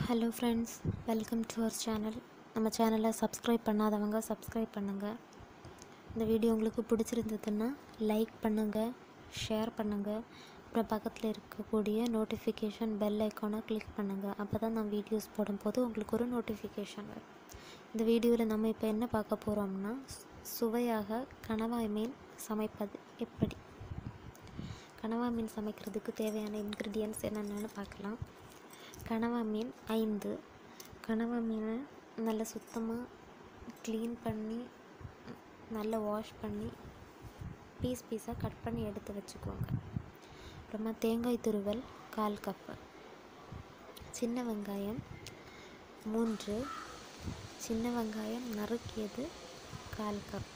Hello friends welcome to our channel நம்ம சேனலை subscribe பண்ணாதவங்க சப்ஸ்கிரைப் பண்ணுங்கள் இந்த வீடியோ உங்களுக்கு பிடிச்சிருந்ததுன்னா லைக் பண்ணுங்கள் ஷேர் பண்ணுங்கள் அப்புறம் பக்கத்தில் இருக்கக்கூடிய நோட்டிஃபிகேஷன் பெல் ஐக்கானை கிளிக் பண்ணுங்கள் அப்போ தான் நான் வீடியோஸ் போடும்போது உங்களுக்கு ஒரு நோட்டிஃபிகேஷன் வரும் இந்த வீடியோவில் நம்ம இப்போ என்ன பார்க்க போகிறோம்னா சு- சுவையாக கணவாய் மீன் சமைப்பது எப்படி கனவா மீன் சமைக்கிறதுக்கு தேவையான இன்க்ரீடியன்ட்ஸ் என்னென்னு பார்க்கலாம் கனவா மீன் ஐந்து கனவா மீனை நல்லா சுத்தமாக க்ளீன் பண்ணி ம், நல்லா வாஷ் பண்ணி பீஸ் பீஸாக கட் பண்ணி எடுத்து வச்சுக்கோங்க அப்புறமா தேங்காய் துருவல் கால் கப்பு சின்ன வெங்காயம் மூன்று சின்ன வெங்காயம் நறுக்கியது கால் கப்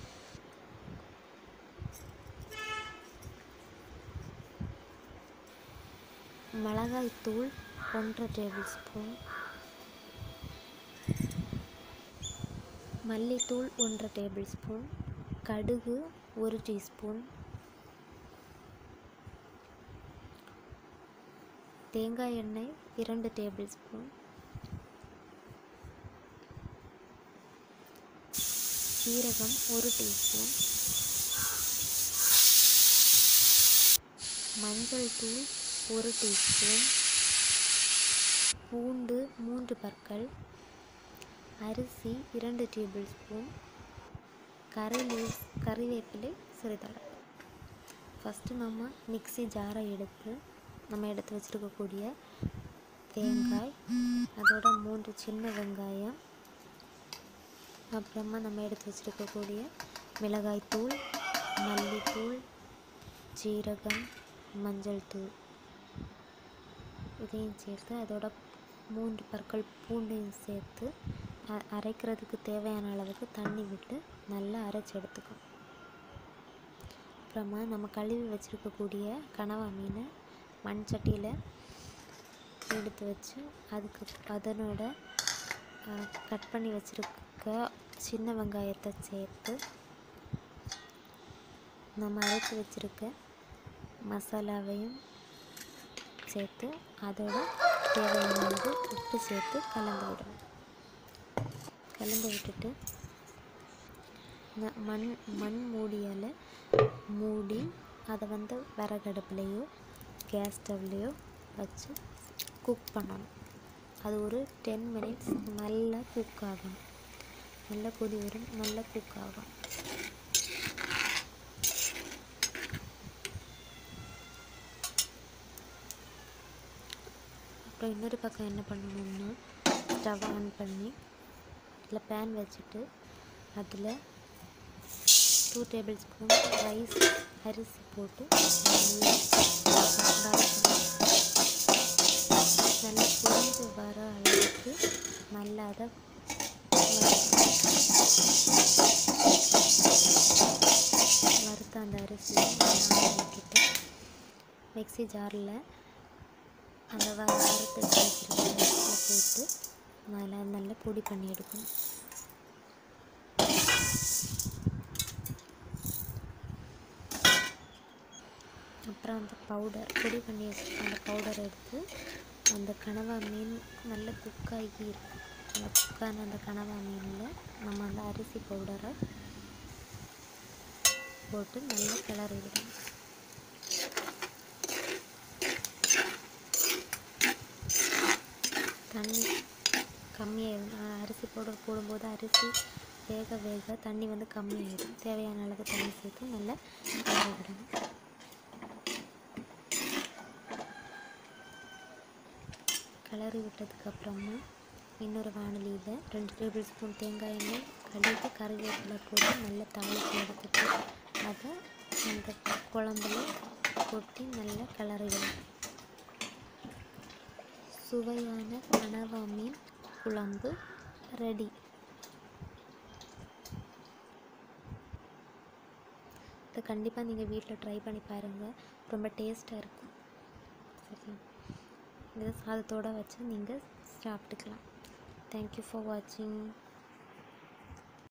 மிளகாய்த்தூள் ஒன்றரை டேபிள் ஸ்பூன் மல்லித்தூள் ஒன்றரை டேபிள் ஸ்பூன் கடுகு ஒரு டீஸ்பூன் தேங்காய் எண்ணெய் இரண்டு டேபிள் ஸ்பூன் சீரகம் ஒரு டீஸ்பூன் மஞ்சள் தூள் ஒரு டீஸ்பூன் பூண்டு மூன்று பற்கள் அரிசி இரண்டு டேபிள் ஸ்பூன் கறி லீவ்ஸ் கறிவேப்பிலை சிறிதளவு ஃபஸ்ட்டு நம்ம மிக்ஸி ஜாரை எடுத்து நம்ம எடுத்து வச்சுருக்கக்கூடிய தேங்காய் அதோட மூன்று சின்ன வெங்காயம் அப்புறமா நம்ம எடுத்து வச்சுருக்கக்கூடிய மிளகாய்த்தூள் மல்லித்தூள் ஜீரகம் மஞ்சள் தூள் இதையும் சேர்த்து அதோட மூன்று பற்கள் பூண்டையும் சேர்த்து அ- அரைக்கிறதுக்கு தேவையான அளவுக்கு தண்ணி விட்டு நல்லா அரைச்சி எடுத்துக்கணும் அப்புறமா நம்ம கழுவி வச்சுருக்கக்கூடிய கனவா மீனை மண் சட்டியில் எடுத்து வச்சு அதுக்கு அதனோட கட் பண்ணி வச்சுருக்க சின்ன வெங்காயத்தை சேர்த்து நம்ம அரைச்சி வச்சுருக்க மசாலாவையும் சேர்த்து அதோட தேவையான அளவு உப்பு சேர்த்து கலந்து விடணும் கலந்து விட்டுட்டு ந- மண் மண் மூடியால் மூடி அதை வந்து விறகடுப்புலையோ கேஸ் ஸ்டவ்லேயோ வச்சு குக் பண்ணணும் அது ஒரு டென் மினிட்ஸ் நல்லா குக் ஆகணும் நல்லா கொதி வரும் நல்லா குக் ஆகும் அப்புறம் இன்னொரு பக்கம் என்ன பண்ணணும்னா ஸ்டவ் ஆன் பண்ணி அதில் பேன் வச்சுட்டு அதில் டூ டேபிள் ஸ்பூன் ரைஸ் அரிசி போட்டு நல்லா வதக்கணும். நல்லா பொரிஞ்சு வர அளவுக்கு நல்லா அதை வறுத்து- வறுத்த அந்த அரிசியை நல்லா ஊற்றிட்டு மிக்ஸி ஜாரில் அந்த வ வறுத்து வச்சிருக்க அரிசியை போட்டு நல்லா நல்லா பொடி பண்ணி எடுக்கணும் அப்புறம் அந்த பவுடர் பொடி பண்ணி வச்சிருக்க அந்த பவுடர் எடுத்து அந்த கனவா மீன் நல்ல குக்காகி இருக்கும் அந்த குக்கான அந்த கனவா மீனில் நம்ம அந்த அரிசி பவுடரை போட்டு நல்லா கிளறி விடணும் தண்ணி கம்மியாயிடும் அரிசி பவுடர் போடும்போது அரிசி வேக வேக தண்ணி வந்து கம்மியாயிடும் தேவையான அளவு தண்ணி சேர்த்து நல்லா கிளறி விடணும் கிளறி விட்டதுக்கப்புறமா இன்னொரு வானலியில் ரெண்டு டேபிள் ஸ்பூன் தேங்காய் எண்ணெய் கடுகு கறிவேப்பிலை போட்டு நல்லா தாளித்து எடுத்துட்டு அதை அந்த குழம்புல கொட்டி நல்லா கிளறி விடணும் சுவையான கனவா மீன் குழம்பு ரெடி இதை கண்டிப்பாக நீங்கள் வீட்டில் ட்ரை பண்ணி பாருங்கள் ரொம்ப டேஸ்ட்டாக இருக்கும் சரி இதை சாதத்தோடு வச்சு நீங்கள் சாப்பிட்டுக்கலாம் தேங்க்யூ ஃபார் வாட்சிங்